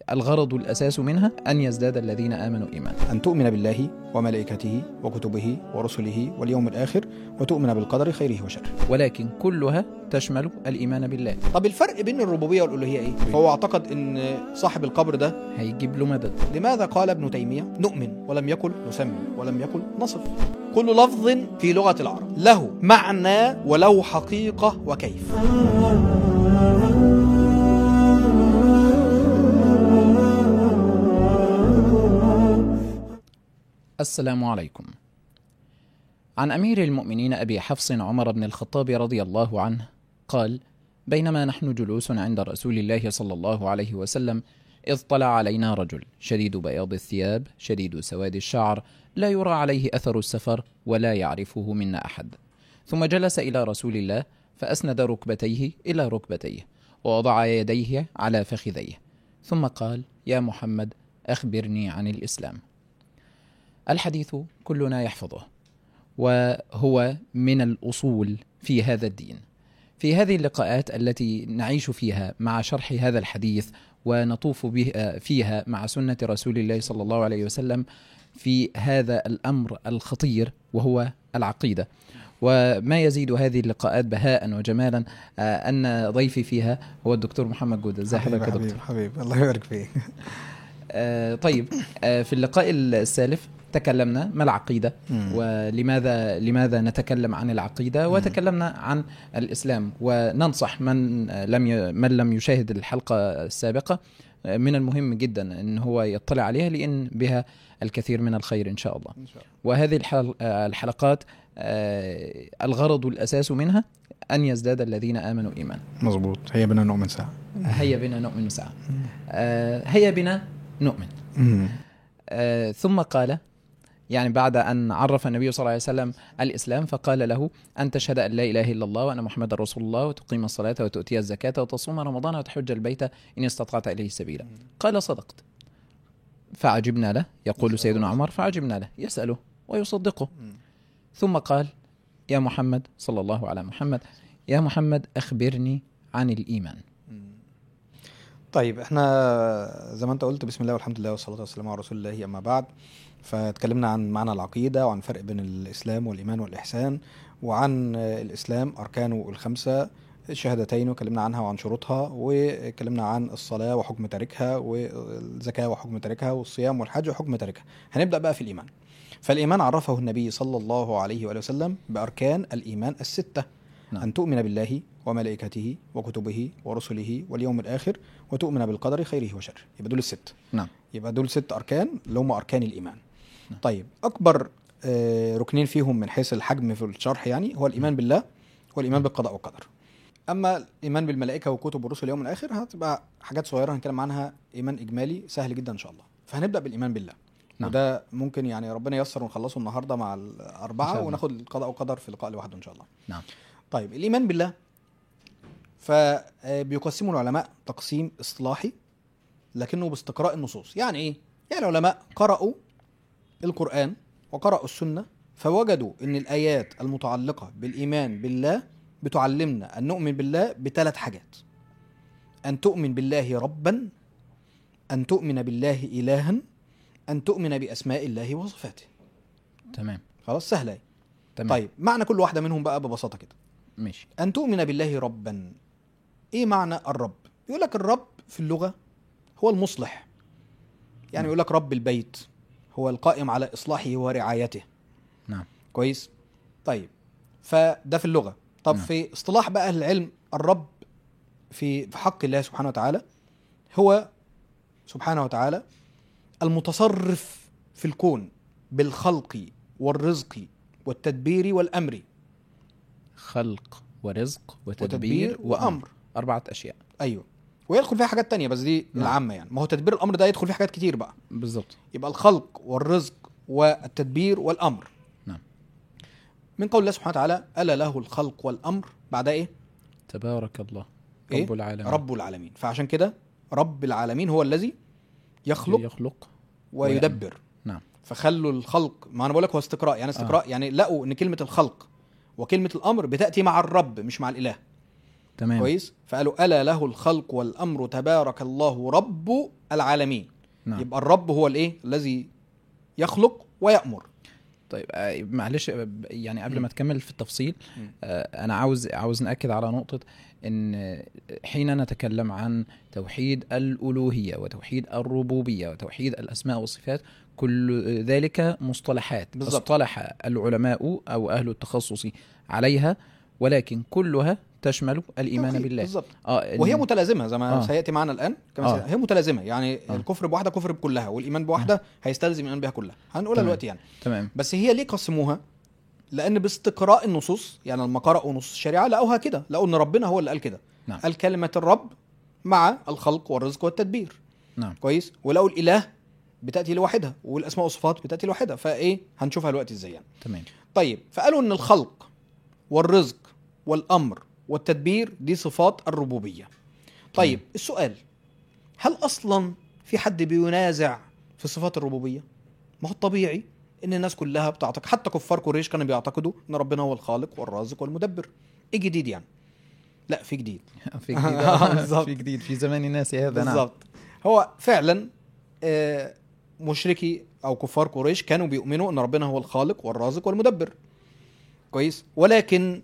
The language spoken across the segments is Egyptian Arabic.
الغرض الأساس منها أن يزداد الذين آمنوا إيمانا أن تؤمن بالله وملائكته وكتبه ورسله واليوم الآخر وتؤمن بالقدر خيره وشره ولكن كلها تشمل الإيمان بالله طب الفرق بين الربوبية والألوهية إيه؟ فهو اعتقد أن صاحب القبر ده هيجيب له مدد لماذا قال ابن تيمية نؤمن ولم يقل نسمي ولم يقل نصف كل لفظ في لغة العرب له معنى وله حقيقة وكيف السلام عليكم عن امير المؤمنين ابي حفص عمر بن الخطاب رضي الله عنه قال بينما نحن جلوس عند رسول الله صلى الله عليه وسلم اذ طلع علينا رجل شديد بياض الثياب شديد سواد الشعر لا يرى عليه اثر السفر ولا يعرفه منا احد ثم جلس الى رسول الله فاسند ركبتيه الى ركبتيه ووضع يديه على فخذيه ثم قال يا محمد اخبرني عن الاسلام الحديث كلنا يحفظه وهو من الاصول في هذا الدين في هذه اللقاءات التي نعيش فيها مع شرح هذا الحديث ونطوف به فيها مع سنه رسول الله صلى الله عليه وسلم في هذا الامر الخطير وهو العقيده وما يزيد هذه اللقاءات بهاء وجمالا آه، ان ضيفي فيها هو الدكتور محمد جوده ازي حضرتك يا حبيب دكتور حبيب الله يبارك فيك آه، طيب آه، في اللقاء السالف تكلمنا ما العقيده مم. ولماذا لماذا نتكلم عن العقيده وتكلمنا عن الاسلام وننصح من آه، لم ي... من لم يشاهد الحلقه السابقه آه، من المهم جدا ان هو يطلع عليها لان بها الكثير من الخير ان شاء الله إن شاء الله. وهذه الحل... آه، الحلقات آه، الغرض الاساس منها ان يزداد الذين امنوا ايمانا مظبوط هي بنا نؤمن ساعة هيا بنا نؤمن ساعه آه، هيا بنا نؤمن مم. آه، ثم قال يعني بعد أن عرف النبي صلى الله عليه وسلم الإسلام فقال له أن تشهد أن لا إله إلا الله وأن محمد رسول الله وتقيم الصلاة وتؤتي الزكاة وتصوم رمضان وتحج البيت إن استطعت إليه سبيلا قال صدقت فعجبنا له يقول سيدنا عمر فعجبنا له يسأله ويصدقه ثم قال يا محمد صلى الله على محمد يا محمد أخبرني عن الإيمان طيب احنا زي ما انت قلت بسم الله والحمد لله والصلاه والسلام على رسول الله اما بعد فتكلمنا عن معنى العقيده وعن فرق بين الاسلام والايمان والاحسان وعن آه، الاسلام اركانه الخمسه الشهادتين وكلمنا عنها وعن شروطها وكلمنا عن الصلاه وحكم تاركها والزكاه وحكم تاركها والصيام والحج وحكم تاركها هنبدا بقى في الايمان فالايمان عرفه النبي صلى الله عليه واله وسلم باركان الايمان السته نعم. ان تؤمن بالله وملائكته وكتبه ورسله واليوم الاخر وتؤمن بالقدر خيره وشره يبقى دول الست نعم يبقى دول ست اركان اللي هم اركان الايمان نعم. طيب اكبر آه، ركنين فيهم من حيث الحجم في الشرح يعني هو الايمان بالله والايمان بالقضاء والقدر اما الايمان بالملائكه والكتب والرسل واليوم الاخر هتبقى حاجات صغيره هنتكلم عنها ايمان اجمالي سهل جدا ان شاء الله فهنبدا بالايمان بالله نعم. وده ممكن يعني ربنا ييسر ونخلصه النهارده مع إن شاء الاربعه الله. وناخد القضاء والقدر في لقاء لوحده ان شاء الله نعم طيب الايمان بالله فبيقسمه العلماء تقسيم اصطلاحي لكنه باستقراء النصوص يعني ايه يعني العلماء قرأوا القرآن وقرأوا السنة فوجدوا ان الايات المتعلقة بالايمان بالله بتعلمنا ان نؤمن بالله بثلاث حاجات ان تؤمن بالله ربا ان تؤمن بالله الها ان تؤمن باسماء الله وصفاته تمام خلاص سهله أهي. تمام طيب معنى كل واحده منهم بقى ببساطه كده ماشي أن تؤمن بالله ربا إيه معنى الرب؟ يقول لك الرب في اللغة هو المصلح يعني نعم. يقول لك رب البيت هو القائم على إصلاحه ورعايته نعم كويس؟ طيب فده في اللغة طب نعم. في اصطلاح بقى أهل العلم الرب في في حق الله سبحانه وتعالى هو سبحانه وتعالى المتصرف في الكون بالخلق والرزق والتدبير والأمر خلق ورزق وتدبير, وتدبير وأمر وأمر أربعة أشياء ايوه ويدخل فيها حاجات تانية بس دي نعم. العامة يعني ما هو تدبير الأمر ده يدخل فيه حاجات كتير بقى بالضبط يبقى الخلق والرزق والتدبير والأمر نعم. من قول الله سبحانه وتعالى ألا له الخلق والأمر بعد إيه؟ تبارك الله إيه؟ رب العالمين رب العالمين فعشان كده رب العالمين هو الذي يخلق يخلق ويدبر نعم فخلوا الخلق ما أنا بقول لك هو استقراء يعني استقراء يعني لقوا إن كلمة الخلق وكلمة الأمر بتأتي مع الرب مش مع الإله تمام كويس فقالوا الا له الخلق والامر تبارك الله رب العالمين نعم. يبقى الرب هو الايه الذي يخلق ويامر طيب آه، معلش آه، ب- يعني قبل مم. ما تكمل في التفصيل مم. آه، انا عاوز عاوز ناكد على نقطه ان آه، حين نتكلم عن توحيد الالوهيه وتوحيد الربوبيه وتوحيد الاسماء والصفات كل ذلك مصطلحات بالظبط. اصطلح العلماء او اهل التخصص عليها ولكن كلها تشمل الايمان توحيد، بالله بالظبط اه وهي إن- متلازمه زي ما آه. سياتي معنا الان كما آه. سي- هي متلازمه يعني آه. الكفر بواحده كفر بكلها والايمان بواحده هيستلزم الايمان بها كلها هنقولها تمام. دلوقتي يعني تمام بس هي ليه قسموها لان باستقراء النصوص يعني لما قرأوا نصوص الشريعه لقوها كده لقوا ان ربنا هو اللي قال كده نعم. قال كلمه الرب مع الخلق والرزق والتدبير نعم كويس ولقوا الاله بتاتي لوحدها والاسماء والصفات بتاتي لوحدها فايه هنشوفها دلوقتي ازاي يعني تمام طيب فقالوا ان الخلق والرزق والامر والتدبير دي صفات الربوبيه طيب السؤال هل اصلا في حد بينازع في صفات الربوبيه ما هو الطبيعي ان الناس كلها بتعتقد حتى كفار قريش كانوا بيعتقدوا ان ربنا هو الخالق والرازق والمدبر ايه جديد يعني لا في جديد في جديد آه، بالظبط. في جديد في زمان الناس هذا نعم بالظبط هو فعلا آه، مشركي او كفار قريش كانوا بيؤمنوا ان ربنا هو الخالق والرازق والمدبر كويس ولكن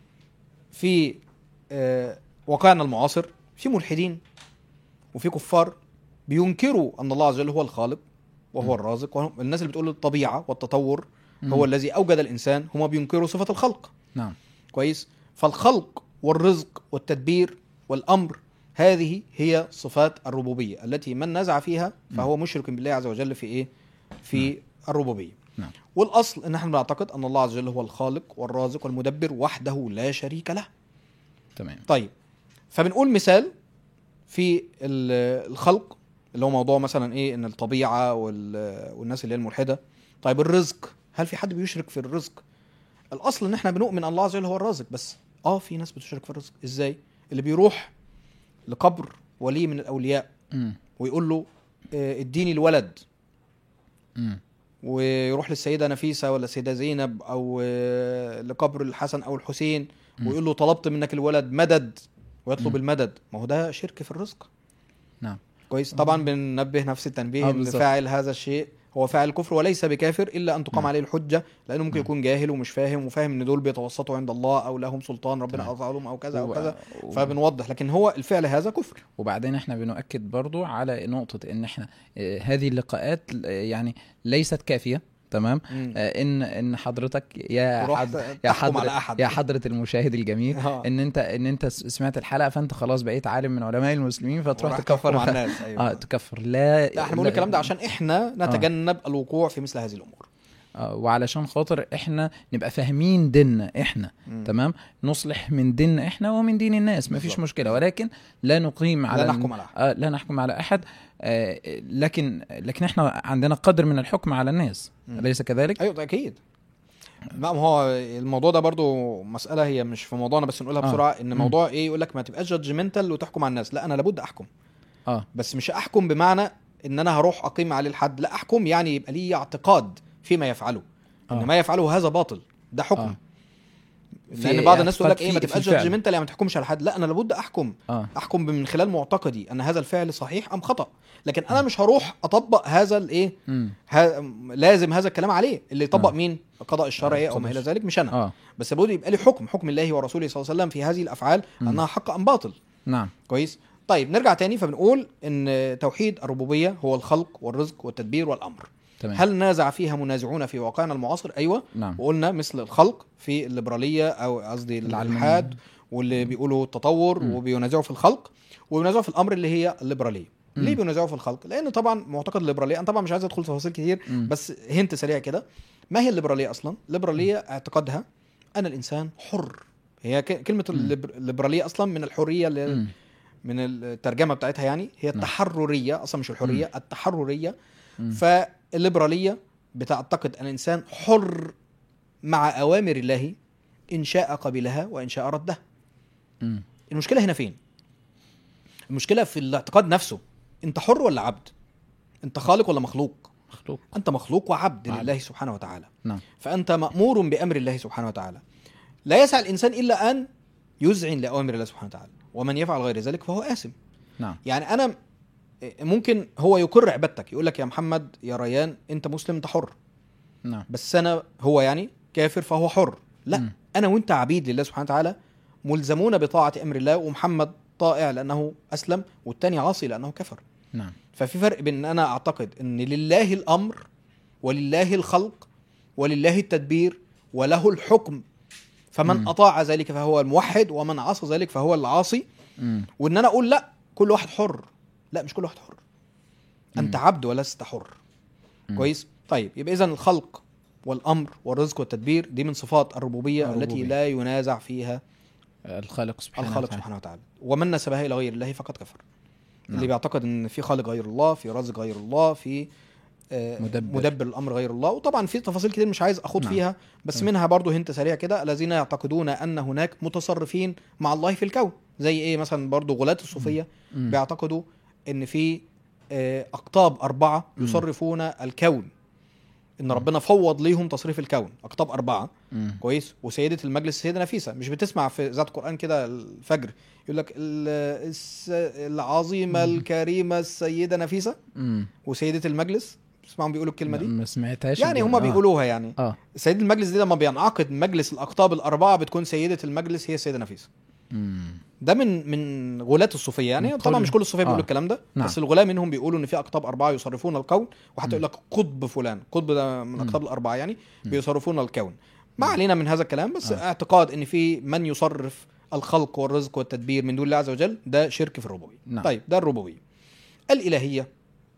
في آه، واقعنا المعاصر في ملحدين وفي كفار بينكروا ان الله عز وجل هو الخالق وهو م. الرازق وهم الناس اللي بتقول الطبيعه والتطور مم. هو الذي اوجد الانسان هم بينكروا صفه الخلق نعم كويس فالخلق والرزق والتدبير والامر هذه هي صفات الربوبيه التي من نزع فيها فهو مشرك بالله عز وجل في ايه في الربوبيه نعم. والاصل ان احنا بنعتقد ان الله عز وجل هو الخالق والرازق والمدبر وحده لا شريك له تمام طيب فبنقول مثال في ال- الخلق اللي هو موضوع مثلا ايه ان الطبيعه وال- والناس اللي هي الملحده طيب الرزق هل في حد بيشرك في الرزق الاصل ان احنا بنؤمن ان الله عز وجل هو الرازق بس اه في ناس بتشرك في الرزق ازاي اللي بيروح لقبر ولي من الاولياء مم. ويقول له آه، اديني الولد مم. ويروح للسيده نفيسه ولا السيده زينب او آه، لقبر الحسن او الحسين مم. ويقول له طلبت منك الولد مدد ويطلب مم. المدد ما هو ده شرك في الرزق نعم كويس طبعا بننبه نفس التنبيه آه، ان بالظبط. فاعل هذا الشيء هو فاعل كفر وليس بكافر الا ان تقام نعم. عليه الحجه لانه ممكن نعم. يكون جاهل ومش فاهم وفاهم ان دول بيتوسطوا عند الله او لهم سلطان ربنا تمام. اعطاه لهم او كذا او و- كذا و- فبنوضح لكن هو الفعل هذا كفر وبعدين احنا بنؤكد برضو على نقطة ان احنا آه، هذه اللقاءات آه، يعني ليست كافية تمام آه، ان ان حضرتك يا تروح حد يا تحكم على حضرة احد يا حضرة المشاهد الجميل آه. ان انت ان انت س- سمعت الحلقة فانت خلاص بقيت عالم من علماء المسلمين فتروح وراح تكفر تحكم على الناس ايوه اه تكفر لا لا احنا بنقول الكلام ده عشان احنا نتجنب الوقوع في مثل هذه الامور آه وعلشان خاطر احنا نبقى فاهمين ديننا احنا مم. تمام نصلح من ديننا احنا ومن دين الناس مفيش بالظبط. مشكله ولكن لا نقيم على لا نحكم على احد آه لا نحكم على احد آه لكن لكن احنا عندنا قدر من الحكم على الناس مم. اليس كذلك ايوه ده اكيد لا ما هو الموضوع ده برضو مسألة هي مش في موضوعنا بس نقولها آه. بسرعة ان مم. موضوع ايه يقول لك ما تبقاش جادجمنتال وتحكم على الناس لا انا لابد احكم اه بس مش احكم بمعنى ان انا هروح اقيم عليه الحد لا احكم يعني يبقى لي اعتقاد فيما يفعله ان آه. ما يفعله هذا باطل ده حكم آه. لان في بعض الناس تقول لك اعتقاد ايه ما في- في تبقاش الفعل. جادجمنتال يعني ما تحكمش على حد لا انا لابد احكم اه احكم من خلال معتقدي ان هذا الفعل صحيح ام خطا لكن انا مش هروح اطبق هذا الايه امم ها لازم هذا الكلام عليه اللي يطبق آه. مين القضاء الشرعي آه، او ما الى قضاء ذلك مش انا اه بس لابد يبقى لي حكم حكم الله ورسوله صلى الله عليه وسلم في هذه الافعال مم. انها حق ام باطل نعم كويس طيب نرجع تاني فبنقول ان توحيد الربوبيه هو الخلق والرزق والتدبير والامر تمام هل نازع فيها منازعون في واقعنا المعاصر ايوه نعم وقلنا مثل الخلق في الليبراليه او قصدي العلمانية. الالحاد واللي بيقولوا التطور مم. وبينازعوا في الخلق وبينازعوا في الامر اللي هي الليبراليه مم. ليه بينازعوا في الخلق لان طبعا معتقد الليبراليه انا طبعا مش عايز ادخل في تفاصيل كتير مم. بس هنت سريع كده ما هي الليبراليه اصلا الليبراليه اعتقادها ان الانسان حر هي ك- كلمه مم. الليبر- الليبراليه اصلا من الحريه اللي مم. من الترجمه بتاعتها يعني هي نعم. التحرريه اصلا مش الحريه التحرريه مم. فالليبراليه بتعتقد ان الانسان حر مع اوامر الله ان شاء قبلها وان شاء ردها مم. المشكله هنا فين المشكله في الاعتقاد نفسه انت حر ولا عبد انت خالق ولا مخلوق مخلوق انت مخلوق وعبد عبد. لله سبحانه وتعالى نعم فانت مامور بامر الله سبحانه وتعالى لا يسعى الانسان الا ان يذعن لاوامر الله سبحانه وتعالى ومن يفعل غير ذلك فهو آثم نعم يعني انا ممكن هو يقر عبادتك يقول لك يا محمد يا ريان انت مسلم انت حر نعم بس انا هو يعني كافر فهو حر لا مم. انا وانت عبيد لله سبحانه وتعالى ملزمون بطاعه امر الله ومحمد طائع لانه اسلم والتاني عاصي لانه كفر نعم ففي فرق بين ان انا اعتقد ان لله الامر ولله الخلق ولله التدبير وله الحكم فمن مم. اطاع ذلك فهو الموحد ومن عصى ذلك فهو العاصي مم. وان انا اقول لا كل واحد حر لا مش كل واحد حر انت مم. عبد ولست حر مم. كويس طيب يبقى اذا الخلق والامر والرزق والتدبير دي من صفات الربوبيه, الربوبية. التي لا ينازع فيها الخالق سبحانه الخالق وتعالى. سبحانه وتعالى ومن نسبها الى غير الله فقد كفر نعم. اللي بيعتقد ان في خالق غير الله في رازق غير الله في آه، مدبر. مدبر الامر غير الله وطبعا في تفاصيل كتير مش عايز اخوض نعم. فيها بس تمام. منها برضو هنت سريع كده الذين يعتقدون ان هناك متصرفين مع الله في الكون زي ايه مثلا برضو غلاة الصوفيه مم. بيعتقدوا ان في آه، اقطاب اربعه مم. يصرفون الكون ان ربنا فوض ليهم تصريف الكون اقطاب اربعه مم. كويس وسيده المجلس السيده نفيسه مش بتسمع في ذات قران كده الفجر يقول لك ال- الس- العظيمه مم. الكريمه السيده نفيسه مم. وسيده المجلس تسمعهم بيقولوا الكلمه دي ما سمعتهاش يعني دي. هما آه. بيقولوها يعني اه سيده المجلس دي لما بينعقد مجلس الاقطاب الاربعه بتكون سيده المجلس هي السيده نفيسه مم. ده من من غلاة الصوفيه يعني من طبعا قول- مش كل الصوفيه بيقولوا آه. الكلام ده نعم. بس الغلاة منهم بيقولوا ان في اقطاب اربعه يصرفون الكون وحتى مم. يقول لك قطب فلان قطب ده من مم. اقطاب الاربعه يعني مم. بيصرفون الكون ما مم. علينا من هذا الكلام بس آه. اعتقاد ان في من يصرف الخلق والرزق والتدبير من دون الله عز وجل ده شرك في الربوبيه نعم. طيب ده الربوبيه الالهيه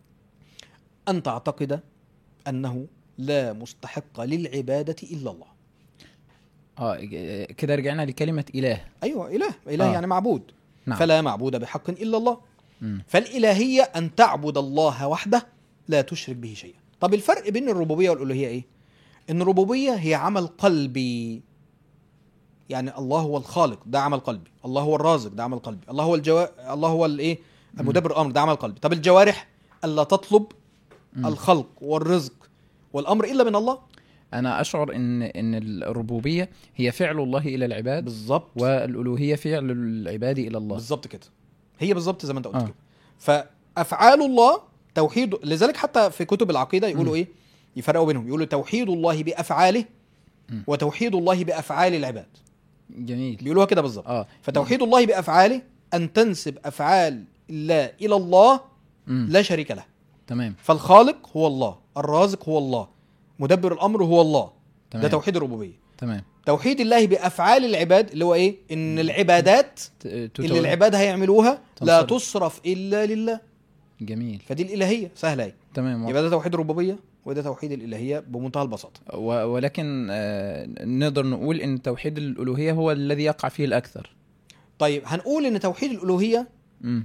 ان تعتقد انه لا مستحق للعباده الا الله اه ج- كده رجعنا لكلمة إله ايوه اله اله آه. يعني معبود نعم فلا معبود بحق الا الله مم. فالإلهية أن تعبد الله وحده لا تشرك به شيئا طب الفرق بين الربوبية والألوهية إيه؟ إن الربوبية هي عمل قلبي يعني الله هو الخالق ده عمل قلبي الله هو الرازق ده عمل قلبي الله هو الجوا... الله هو الايه المدبر الامر ده عمل قلبي طب الجوارح الا تطلب مم. الخلق والرزق والامر الا من الله أنا أشعر إن إن الربوبية هي فعل الله إلى العباد بالظبط والألوهية فعل العباد إلى الله بالظبط كده هي بالظبط زي ما انت قلت آه. كده فافعال الله توحيد لذلك حتى في كتب العقيده يقولوا مم. ايه يفرقوا بينهم يقولوا توحيد الله بافعاله مم. وتوحيد الله بافعال العباد جميل بيقولوها كده بالظبط اه فتوحيد الله بافعاله ان تنسب افعال الله الى الله مم. لا شريك له تمام فالخالق هو الله الرازق هو الله مدبر الامر هو الله تمام ده توحيد الربوبيه تمام توحيد الله بافعال العباد اللي هو ايه ان العبادات ت- اللي تتو- العباد هيعملوها لا تنصرف. تصرف الا لله جميل فدي الالهيه سهله اهي تمام يبقى ده توحيد الربوبيه وده توحيد الالهيه بمنتهى البساطه و- ولكن آه، نقدر نقول ان توحيد الالوهيه هو الذي يقع فيه الاكثر طيب هنقول ان توحيد الالوهيه امم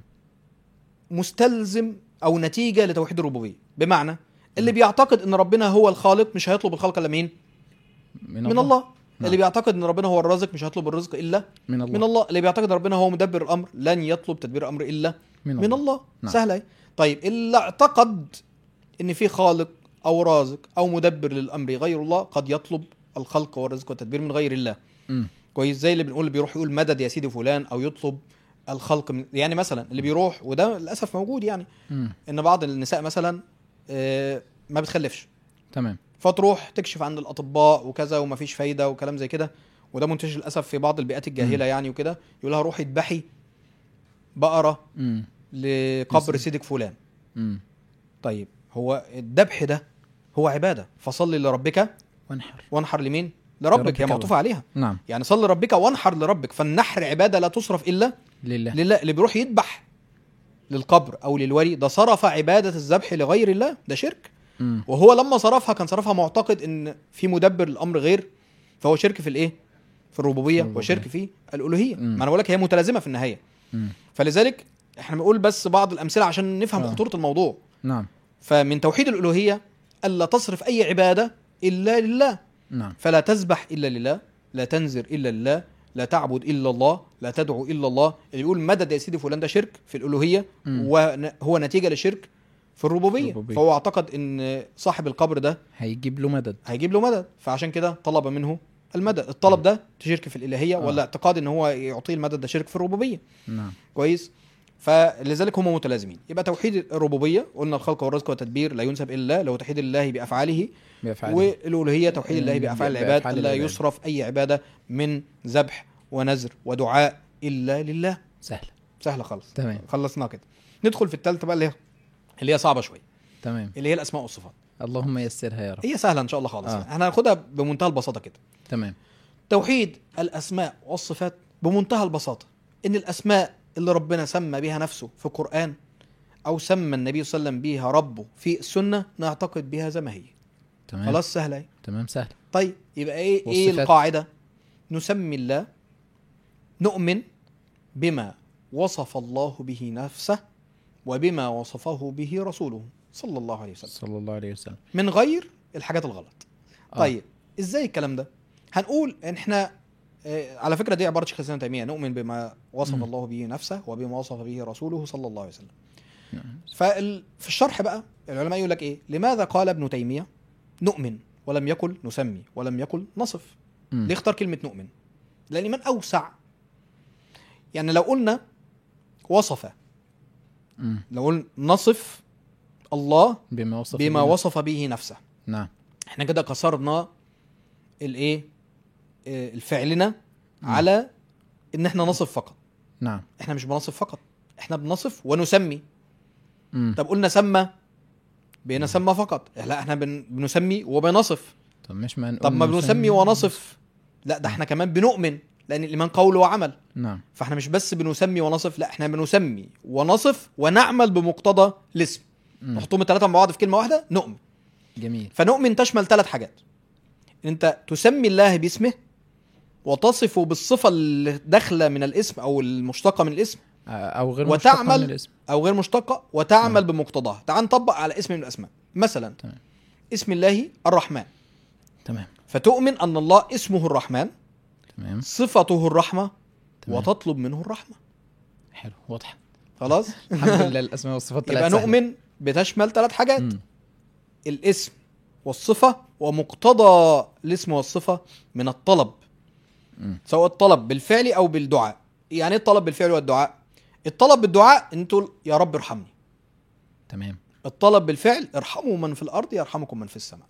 مستلزم او نتيجه لتوحيد الربوبيه بمعنى اللي بيعتقد ان ربنا هو الخالق مش هيطلب الخلق الا مين من, من الله نعم. اللي بيعتقد ان ربنا هو الرازق مش هيطلب الرزق الا من الله من الله اللي بيعتقد ان ربنا هو مدبر الامر لن يطلب تدبير الامر الا من من الله نعم. سهله اهي طيب اللي اعتقد ان في خالق او رازق او مدبر للامر غير الله قد يطلب الخلق والرزق والتدبير من غير الله مم. كويس زي اللي بنقول بيروح يقول مدد يا سيدي فلان او يطلب الخلق من يعني مثلا اللي بيروح وده للاسف موجود يعني مم. ان بعض النساء مثلا آه، ما بتخلفش تمام فتروح تكشف عند الاطباء وكذا ومفيش فايده وكلام زي كده وده منتشر للاسف في بعض البيئات الجاهله يعني وكده يقول لها روحي اذبحي بقره مم. لقبر مثل. سيدك فلان مم. طيب هو الذبح ده هو عباده فصلي لربك وانحر وانحر لمين لربك لربك هي معطوفه عليها نعم يعني صلي لربك وانحر لربك فالنحر عباده لا تصرف الا لله لله اللي بيروح يذبح للقبر او للولي ده صرف عباده الذبح لغير الله ده شرك مم. وهو لما صرفها كان صرفها معتقد ان في مدبر الامر غير فهو شرك في الايه في الربوبيه الربوبية. وشرك في الالوهيه مم. ما انا بقول لك هي متلازمه في النهايه مم. فلذلك احنا بنقول بس بعض الامثله عشان نفهم آه. خطوره الموضوع نعم فمن توحيد الالوهيه الا تصرف اي عباده الا لله نعم فلا تذبح الا لله لا تنذر الا لله لا تعبد الا الله لا تدعو الا الله اللي يقول مدد يا سيدي فلان ده شرك في الالوهيه مم. وهو نتيجه لشرك في الربوبيه الربوبية. فهو اعتقد ان صاحب القبر ده هيجيب له مدد هيجيب له مدد فعشان كده طلب منه المدد الطلب ده شرك في الالهيه ولا اعتقاد ان هو يعطيه المدد ده شرك في الربوبيه نعم كويس فلذلك هم متلازمين يبقى توحيد الربوبيه قلنا الخلق والرزق والتدبير لا ينسب الا الله لو توحيد الله بافعاله بأفعاله والالوهيه توحيد الله بافعال العباد بأفعال لا العباد. يصرف اي عباده من ذبح ونذر ودعاء الا لله سهل سهله خالص تمام خلصناها كده ندخل في الثالثه بقى اللي هي اللي هي صعبه شويه تمام اللي هي الاسماء والصفات اللهم يسرها يا رب هي سهله ان شاء الله خالص آه. آه. احنا هناخدها بمنتهى البساطه كده تمام توحيد الاسماء والصفات بمنتهى البساطه ان الاسماء اللي ربنا سمى بها نفسه في القران او سمى النبي صلى الله عليه وسلم بها ربه في السنه نعتقد بها زي ما هي تمام خلاص سهله اهي تمام سهل طيب يبقى ايه ايه والصفات؟ القاعده نسمي الله نؤمن بما وصف الله به نفسه وبما وصفه به رسوله صلى الله عليه وسلم صلى الله عليه وسلم من غير الحاجات الغلط آه. طيب ازاي الكلام ده هنقول ان احنا آه، على فكره دي عباره شيخ الاسلام ابن تيميه نؤمن بما وصف مم. الله به نفسه وبما وصف به رسوله صلى الله عليه وسلم نعم. فال... في الشرح بقى العلماء يقول لك ايه لماذا قال ابن تيميه نؤمن ولم يقل نسمي ولم يقل نصف مم. ليه اختار كلمه نؤمن لان من اوسع يعني لو قلنا وصف مم. لو قلنا نصف الله بما وصف بما به وصف به نفسه نعم احنا كده كسرنا الايه آه، الفعلنا على ان احنا نصف فقط نعم احنا مش بنصف فقط احنا بنصف ونسمي مم. طب قلنا سمى بقينا سمى فقط لا احنا بن... بنسمي وبنصف طب مش ما طب ما نقول بنسمي ونصف لا ده احنا كمان بنؤمن لان الايمان قول وعمل نعم فاحنا مش بس بنسمي ونصف لا احنا بنسمي ونصف ونعمل بمقتضى الاسم مم. نحطهم الثلاثه مع بعض في كلمه واحده نؤمن جميل فنؤمن تشمل ثلاث حاجات ان انت تسمي الله باسمه وتصفه بالصفه اللي داخله من الاسم او المشتقه من الاسم آه، او غير وتعمل- مشتقة من الاسم او غير مشتقه وتعمل بمقتضاها تعال نطبق على اسم من الاسماء مثلا تمام. اسم الله الرحمن تمام فتؤمن ان الله اسمه الرحمن تمام صفته الرحمه تمام. وتطلب منه الرحمه حلو واضح خلاص الحمد لله الاسماء والصفات يبقى طلعت سهلة. نؤمن بتشمل ثلاث حاجات مم. الاسم والصفه ومقتضى الاسم والصفه من الطلب مم. سواء الطلب بالفعل او بالدعاء يعني ايه الطلب بالفعل والدعاء الطلب بالدعاء ان تقول يا رب ارحمني تمام الطلب بالفعل ارحموا من في الارض يرحمكم من في السماء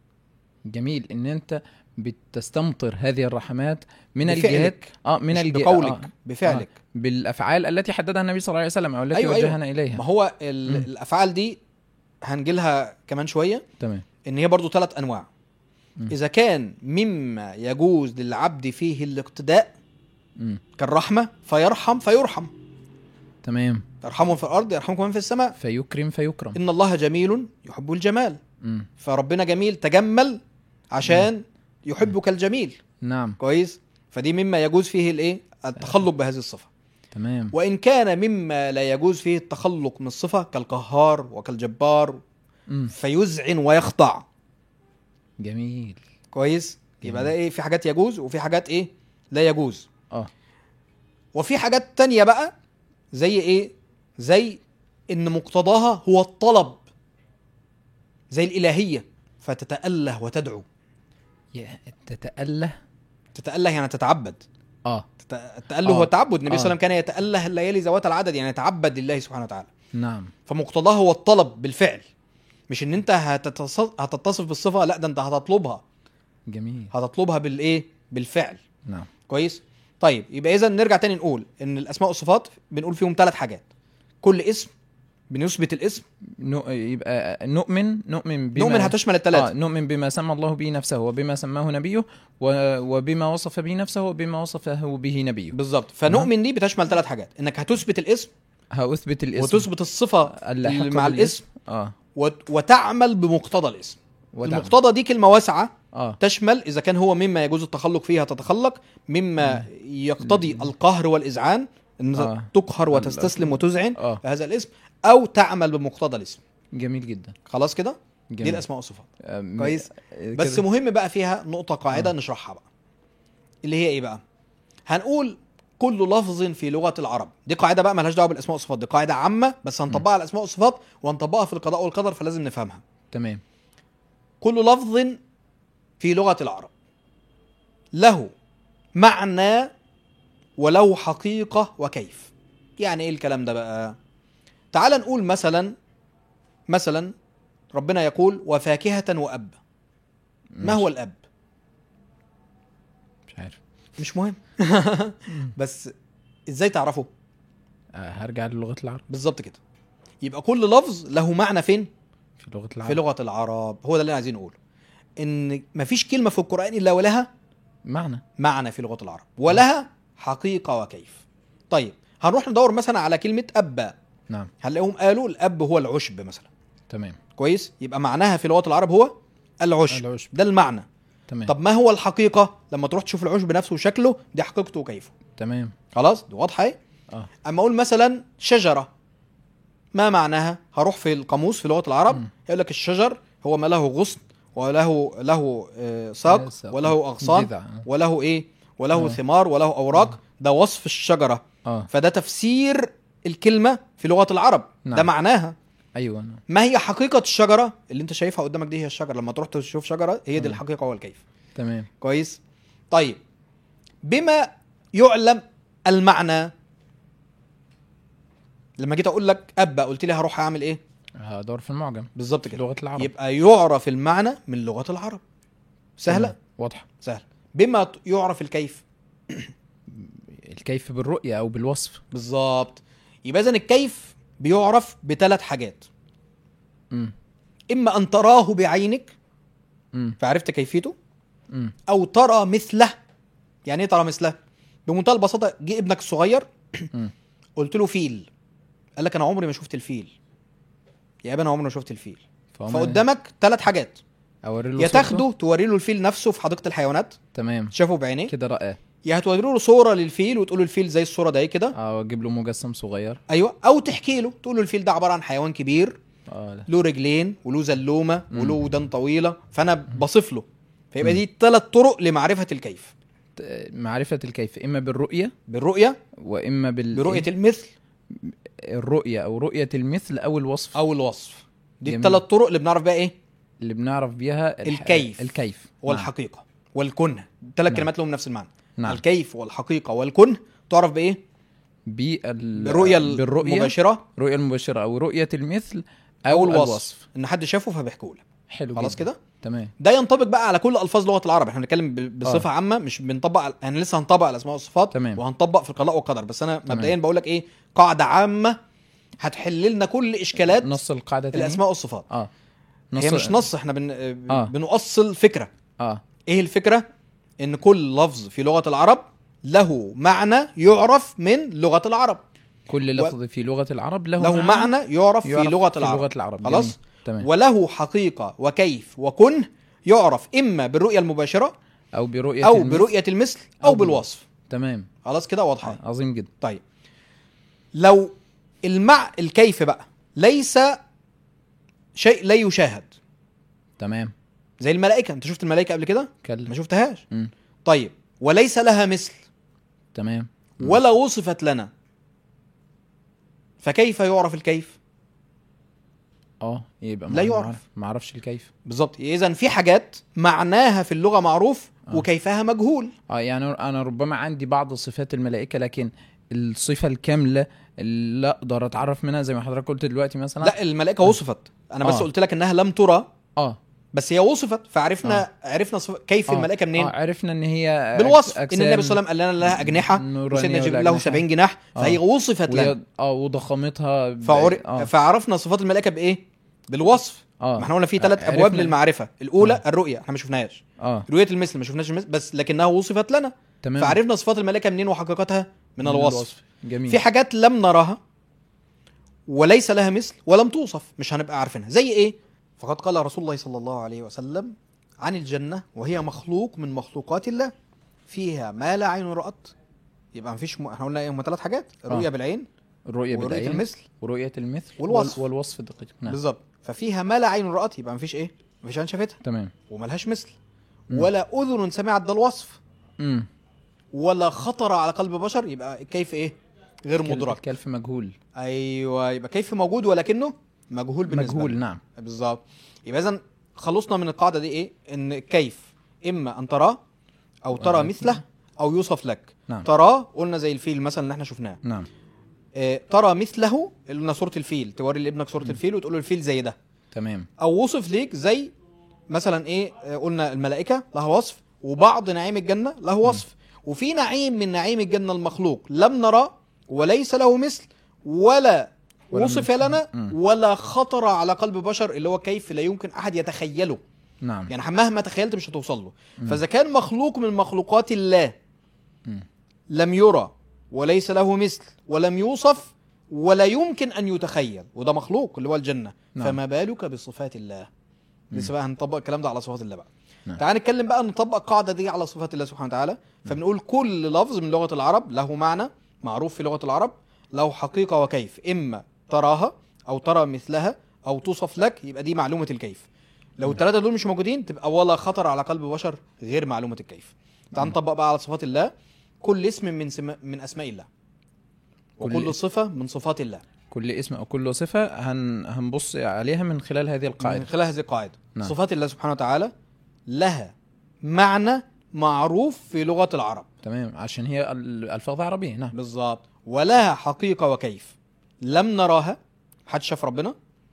جميل ان انت بتستمطر هذه الرحمات من بفعلك. الجهات اه من مش الجهات بقولك بفعلك بالافعال التي حددها النبي صلى الله عليه وسلم او التي أيوة، أيوة. وجهنا اليها ما هو ال- مم. الافعال دي هنجيلها كمان شويه تمام ان هي برضو ثلاث انواع مم. اذا كان مما يجوز للعبد فيه الاقتداء مم. كالرحمه فيرحم فيرحم تمام يرحمهم في الارض يرحمكم من في السماء فيكرم فيكرم ان الله جميل يحب الجمال مم. فربنا جميل تجمل عشان يحبك الجميل نعم كويس فدي مما يجوز فيه الايه التخلق بهذه الصفه تمام وان كان مما لا يجوز فيه التخلق من الصفه كالقهار وكالجبار مم. فيذعن ويخضع جميل كويس يبقى ده جميل. ايه في حاجات يجوز وفي حاجات ايه لا يجوز اه وفي حاجات تانية بقى زي ايه زي ان مقتضاها هو الطلب زي الالهيه فتتاله وتدعو يا- تتأله تتاله يعني تتعبد اه تت- التاله آه. هو التعبد النبي آه. صلى الله عليه وسلم كان يتاله الليالي ذوات العدد يعني يتعبد لله سبحانه وتعالى نعم فمقتضاها هو الطلب بالفعل مش ان انت هتتص- هتتصف بالصفه لا ده انت هتطلبها جميل هتطلبها بالايه بالفعل نعم كويس طيب يبقى اذا نرجع تاني نقول ان الاسماء والصفات بنقول فيهم ثلاث حاجات كل اسم بنثبت الاسم نو... يبقى نؤمن نؤمن بما نؤمن هتشمل آه الثلاثه نؤمن بما سمى الله به نفسه وبما سماه نبيه و... وبما وصف به نفسه وبما وصفه به نبيه بالظبط فنؤمن دي بتشمل ثلاث حاجات انك هتثبت الاسم هأثبت الاسم وتثبت الصفه اللاحقة اللي مع الاسم اه وت- وتعمل بمقتضى الاسم وتعمل. المقتضى دي كلمه واسعه اه تشمل اذا كان هو مما يجوز التخلق فيها تتخلق مما يقتضي القهر والاذعان ان آه. تقهر وتستسلم وتذعن اه هذا الاسم او تعمل بمقتضى الاسم جميل جدا خلاص كده دي جميل. الاسماء والصفات آه، م- كويس آه، بس كده. مهم بقى فيها نقطه قاعده آه. نشرحها بقى اللي هي ايه بقى هنقول كل لفظ في لغه العرب دي قاعده بقى مالهاش دعوه بالاسماء والصفات دي قاعده عامه بس هنطبقها على الاسماء والصفات وهنطبقها في القضاء والقدر فلازم نفهمها تمام كل لفظ في لغه العرب له معنى وله حقيقة وكيف يعني ايه الكلام ده بقى تعال نقول مثلا مثلا ربنا يقول وفاكهة وأب ما هو الأب مش عارف مش مهم بس ازاي تعرفه آه هرجع للغه العرب بالظبط كده يبقى كل لفظ له معنى فين في لغه العرب في لغة العرب هو ده اللي عايزين نقوله ان مفيش كلمة في القرآن الا ولها معنى معنى في لغة العرب ولها حقيقة وكيف طيب هنروح ندور مثلا على كلمة أب نعم هنلاقيهم قالوا الأب هو العشب مثلا تمام كويس يبقى معناها في لغة العرب هو العشب العشب. ده المعنى تمام طب ما هو الحقيقة لما تروح تشوف العشب نفسه وشكله دي حقيقته وكيفه تمام خلاص دي واضحة ايه اه اما اقول مثلا شجرة ما معناها هروح في القاموس في لغة العرب مم. يقول لك الشجر هو ما له غصن وله له آه، ساق ساق. وله اغصان جذع. آه. وله ايه وله آه. ثمار وله اوراق ده وصف الشجرة اه فده تفسير الكلمة في لغة العرب ده نعم. معناها ايوه نعم ما هي حقيقة الشجرة اللي انت شايفها قدامك دي هي الشجرة لما تروح تشوف شجرة هي دي مم. الحقيقة والكيف تمام كويس طيب بما يعلم المعنى لما جيت اقول لك ابا قلت لي هروح اعمل ايه هدور في المعجم بالظبط في كده لغه العرب يبقى يعرف المعنى من لغة العرب سهلة تمام. واضحه سهلة بما ت- يعرف الكيف الكيف بالرؤيه او بالوصف بالظبط يبقى اذا الكيف بيعرف بثلاث حاجات امم اما ان تراه بعينك امم فعرفت كيفيته امم او ترى مثله يعني ايه ترى مثله بمنتهى البساطه جه ابنك الصغير مم. قلت له فيل قال لك انا عمري ما شفت الفيل يا ابني انا عمري ما شفت الفيل فهم- فقدامك ثلاث حاجات اوري له يا صورته. تاخده توري له الفيل نفسه في حديقه الحيوانات تمام شافه بعينيه كده رأى يا هتوري له صوره للفيل وتقول له الفيل زي الصوره ده كده اه واجيب له مجسم صغير ايوه او تحكي له تقول له الفيل ده عباره عن حيوان كبير اه لا. له رجلين وله زلومه مم. وله ودان طويله فانا بصف له فيبقى دي ثلاث طرق لمعرفه الكيف ت- معرفة الكيف اما بالرؤية بالرؤيه واما بال برؤيه إيه؟ المثل الرؤية او رؤية المثل او الوصف او الوصف دي جميل. الثلاث طرق اللي بنعرف بقى ايه اللي بنعرف بيها الح- الكيف. الكيف والحقيقه والكنه ثلاث نعم. كلمات لهم نفس المعنى نعم الكيف والحقيقه والكنه تعرف بايه بال... بالرؤيه بالرؤية المباشره رؤية المباشرة او رؤية المثل او او, الوصف, الوصف ان حد شافه فبيحكوا لك حلو خلاص جدا. كده تمام ده ينطبق بقى على كل الفاظ لغه العرب احنا بنتكلم ب- بصفه عامه مش بنطبق على... يعني لسه هنطبق على الاسماء والصفات تمام. وهنطبق في القضاء والقدر بس انا تمام. مبدئيا بقول لك ايه قاعده عامه هتحل لنا كل اشكالات نص القاعدة تاني الاسماء والصفات اه هي مش نص احنا بن... آه. بنؤصل فكره اه ايه الفكره ان كل لفظ في لغه العرب له معنى يعرف من لغه العرب كل لفظ في لغة العرب له, له معنى يعرف في يعرف لغه في العرب لغة العرب خلاص جميل. تمام وله حقيقه وكيف وكن يعرف اما بالرؤيه المباشره او برؤية او المثل برؤيه المثل او أو بالوصف تمام خلاص كده واضحه آه. عظيم جدا طيب لو المع الكيف بقى ليس شيء لا يشاهد تمام زي الملائكه انت شفت الملائكه قبل كده كلم ما شفتهاش مم. طيب وليس لها مثل تمام مم. ولا وصفت لنا فكيف يعرف الكيف اه يبقى لا ما- يعرف. ما- ما اعرفش الكيف بالظبط اذا في حاجات معناها في اللغه معروف آه. وكيفها مجهول اه يعني انا ربما عندي بعض صفات الملائكه لكن الصفه الكامله اللي اقدر اتعرف منها زي ما حضرتك قلت دلوقتي مثلا لا الملائكه وصفت انا بس آه. قلت لك انها لم ترى اه بس هي وصفت فعرفنا عرفنا صف... كيف آه. الملائكه منين اه عرفنا ان هي بالوصف أجس- ان النبي صلى الله عليه وسلم قال لنا لها اجنحه نورانية وسيدنا جبريل ولا له أجنحة. 70 جناح فهي آه. وصفت لنا وهي- اه وضخامتها ب- فعر... اه, فعرفنا صفات الملائكه بايه بالوصف آه. ما احنا قلنا في ثلاث عرفنا- ابواب للمعرفه الاولى آه. الرؤيه احنا ما شفناهاش اه رؤيه المثل ما شفناش المثل بس لكنها وصفت لنا تمام فعرفنا صفات الملائكه منين وحقيقتها من, الوصف جميل في حاجات لم نراها وليس لها مثل ولم توصف مش هنبقى عارفينها زي ايه فقد قال رسول الله صلى الله عليه وسلم عن الجنة وهي مخلوق من مخلوقات الله فيها ما لا عين رأت يبقى مفيش م... احنا قلنا ايه هم ثلاث حاجات الرؤية آه. بالعين الرؤيه ورؤية بالعين المثل ورؤيه المثل والوصف. وال- والوصف الدقيق نعم بالظبط ففيها ما لا عين رأت يبقى مفيش ايه مفيش عين شافتها تمام وملهاش مثل مم. ولا اذن سمعت ده الوصف امم ولا خطر على قلب بشر يبقى كيف ايه غير مدرك الكلف مجهول ايوه يبقى كيف موجود ولكنه مجهول بالنسبه مجهول لنا. نعم بالظبط يبقى اذا خلصنا من القاعده دي ايه ان كيف اما ان تراه او ترى ولكن- مثله او يوصف لك نعم تراه قلنا زي الفيل مثلا اللي احنا شفناه نعم آه، ترى مثله اللي قلنا صوره الفيل توري لابنك صوره الفيل وتقول له الفيل زي ده تمام او وصف ليك زي مثلا ايه آه، قلنا الملائكه لها وصف وبعض نعيم الجنه له وصف وفي نعيم من نعيم الجنه المخلوق لم نرى وليس له مثل ولا ولم وصف يكن- لنا مم. ولا خطر على قلب بشر اللي هو كيف لا يمكن احد يتخيله نعم يعني مهما تخيلت مش هتوصل له فاذا كان مخلوق من مخلوقات الله مم. لم يرى وليس له مثل ولم يوصف ولا يمكن ان يتخيل وده مخلوق اللي هو الجنه نعم. فما بالك بصفات الله لسه بقى هنطبق الكلام ده على صفات الله بقى نعم. تعال نتكلم بقى نطبق القاعده دي على صفات الله سبحانه وتعالى فبنقول كل لفظ من لغه العرب له معنى معروف في لغه العرب له حقيقه وكيف اما تراها او ترى مثلها او توصف لك يبقى دي معلومه الكيف لو الثلاثه دول مش موجودين تبقى ولا خطر على قلب بشر غير معلومه الكيف تعال نطبق بقى على صفات الله كل اسم من سما من اسماء الله كل وكل اسم. صفه من صفات الله كل اسم او كل صفه هن هنبص عليها من خلال هذه من القاعده خلال هذه القاعده نعم. صفات الله سبحانه وتعالى لها معنى معروف في لغه العرب تمام عشان هي ال- الفاظ عربيه نعم بالظبط ولها حقيقه وكيف لم نراها محدش شاف ربنا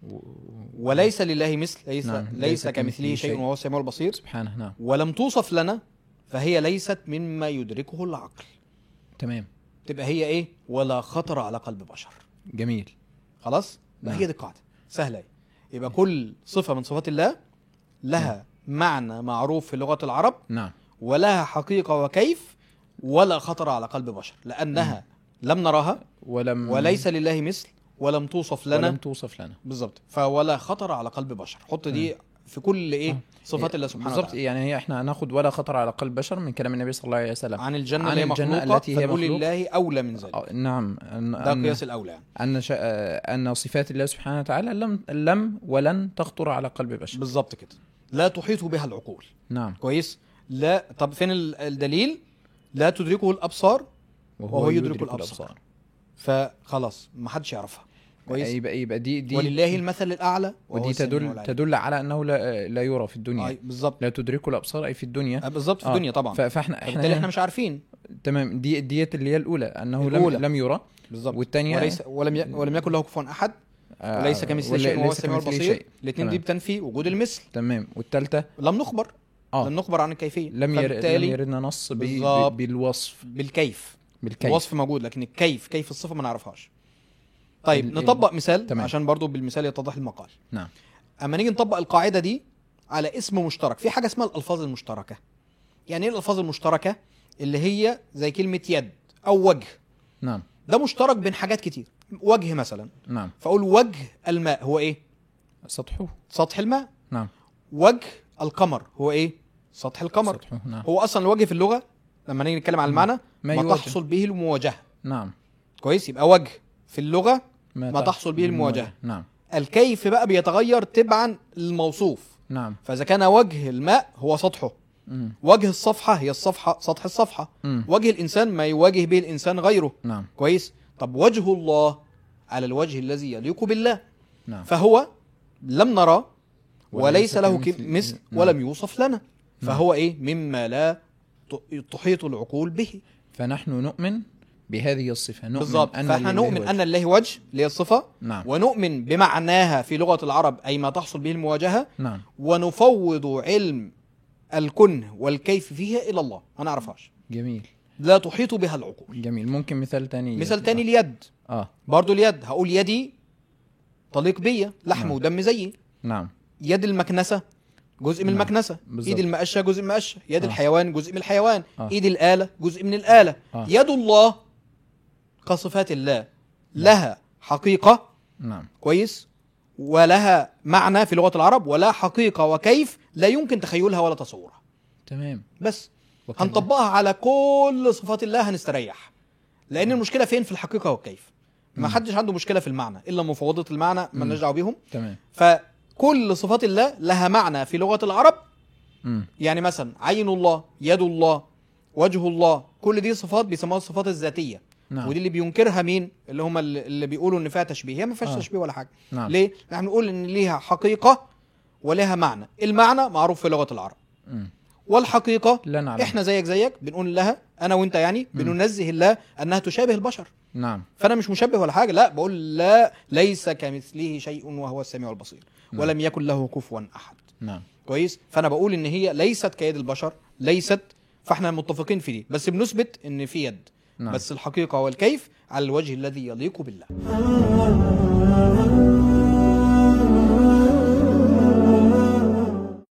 وليس لله مثل ليس نعم. ليس كمثله شيء وهو السميع البصير سبحانه نعم ولم توصف لنا فهي ليست مما يدركه العقل تمام تبقى هي ايه ولا خطر على قلب بشر جميل خلاص ما نعم. هي دي القاعده سهله اهي. يبقى كل صفه من صفات الله لها معنى معروف في لغه العرب نعم ولها حقيقه وكيف ولا خطر على قلب بشر لانها لم نراها ولم وليس لله مثل ولم توصف لنا ولم توصف لنا بالظبط فولا خطر على قلب بشر حط دي في كل ايه صفات الله سبحانه بالضبط وتعالى يعني هي احنا هناخد ولا خطر على قلب بشر من كلام النبي صلى الله عليه وسلم عن الجنه عن اللي هي الجنة مخلوقه التي هي فنقول مخلوق. لله اولى من ذلك آه، نعم أن ده أن قياس الاولى يعني أن, ش... آه، أن صفات الله سبحانه وتعالى لم لم ولن تخطر على قلب بشر بالظبط كده لا تحيط بها العقول نعم كويس لا طب فين ال- الدليل لا تدركه الابصار وهو يدرك الأبصار. فخلاص ما حدش يعرفها كويس يبقى يبقى دي دي ولله المثل الاعلى وهو ودي السميع تدل العليم. تدل على انه لا, لا يرى في الدنيا أي بالظبط لا تدركه الابصار اي في الدنيا آه، بالظبط في آه، الدنيا طبعا ف- فاحنا احنا فبالتالي احنا مش عارفين تمام دي ديت اللي هي الاولى انه الأولى. لم لم يرى بالظبط والثانيه وليس ولم ي... ولم يكن له كفوا احد وليس كمثله شيء وهو السميع البصير الاثنين دي بتنفي وجود المثل تمام والثالثه لم نخبر اه لم نخبر عن الكيفيه لم ير... لم فبالتالي يردنا نص ب... بالظبط. ب... بالوصف بالكيف بالكيف الوصف موجود لكن الكيف كيف الصفه ما نعرفهاش طيب ال- نطبق مثال تمام. عشان برضو بالمثال يتضح المقال نعم اما نيجي نطبق القاعده دي على اسم مشترك في حاجه اسمها الالفاظ المشتركه يعني ايه الالفاظ المشتركه اللي هي زي كلمه يد او وجه نعم ده مشترك بين حاجات كتير وجه مثلا نعم فاقول وجه الماء هو ايه سطحه سطح الماء نعم وجه القمر هو ايه سطح القمر سطحه نعم هو اصلا الوجه في اللغه لما نيجي نتكلم عن المعنى ما ما, يواجه. تحصل به المواجهه نعم كويس يبقى وجه في اللغه ما تح- تحصل به المواجهة. نعم الكيف بقى بيتغير تبعا للموصوف نعم فاذا كان وجه الماء هو سطحه مم. وجه الصفحه هي الصفحه سطح الصفحه مم. وجه الانسان ما يواجه به الانسان غيره نعم كويس طب وجه الله على الوجه الذي يليق بالله نعم فهو لم نرى وليس وليس له كمثل- ك- مثل نعم. ولم يوصف لنا فهو ايه مما لا ت- تحيط العقول به فنحن نؤمن بهذه الصفة نؤمن بالظبط أن فاحنا لله نؤمن وجه. ان لله وجه اللي هي الصفه نعم ونؤمن بمعناها في لغه العرب اي ما تحصل به المواجهه نعم ونفوض علم الكنه والكيف فيها الى الله ما نعرفهاش جميل لا تحيط بها العقول جميل ممكن مثال تاني مثال تاني اليد اه برضو اليد هقول يدي تليق بيا لحم نعم. ودم زيي نعم يد المكنسه جزء من نعم. المكنسه بالظبط. ايد المقشه جزء من المقشه يد آه. الحيوان جزء من الحيوان آه. ايد الاله جزء من الاله آه. يد الله كصفات الله لها حقيقه نعم كويس ولها معنى في لغه العرب ولا حقيقه وكيف لا يمكن تخيلها ولا تصورها تمام بس وكذلك- هنطبقها على كل صفات الله هنستريح لان المشكله فين في الحقيقه والكيف ما مم. حدش عنده مشكله في المعنى الا مفوضه المعنى ما دعوه بيهم تمام فكل صفات الله لها معنى في لغه العرب مم. يعني مثلا عين الله يد الله وجه الله كل دي صفات بيسموها الصفات الذاتيه نعم ودي اللي بينكرها مين اللي هم اللي اللي بيقولوا ان فيها تشبيه هي ما فيهاش آه. تشبيه ولا حاجه نعم ليه نحن بنقول ان ليها حقيقه ولها معنى المعنى معروف في لغه العرب مم. والحقيقه لا نعلم احنا زيك زيك بنقول لها انا وانت يعني مم. بننزه الله انها تشابه البشر نعم فانا مش مشبه ولا حاجه لا بقول لا ليس كمثله شيء وهو السميع البصير نعم. ولم يكن له كفوا احد نعم كويس فانا بقول ان هي ليست كيد البشر ليست فاحنا متفقين في دي بس بنثبت ان في يد نعم بس الحقيقه والكيف على الوجه الذي يليق بالله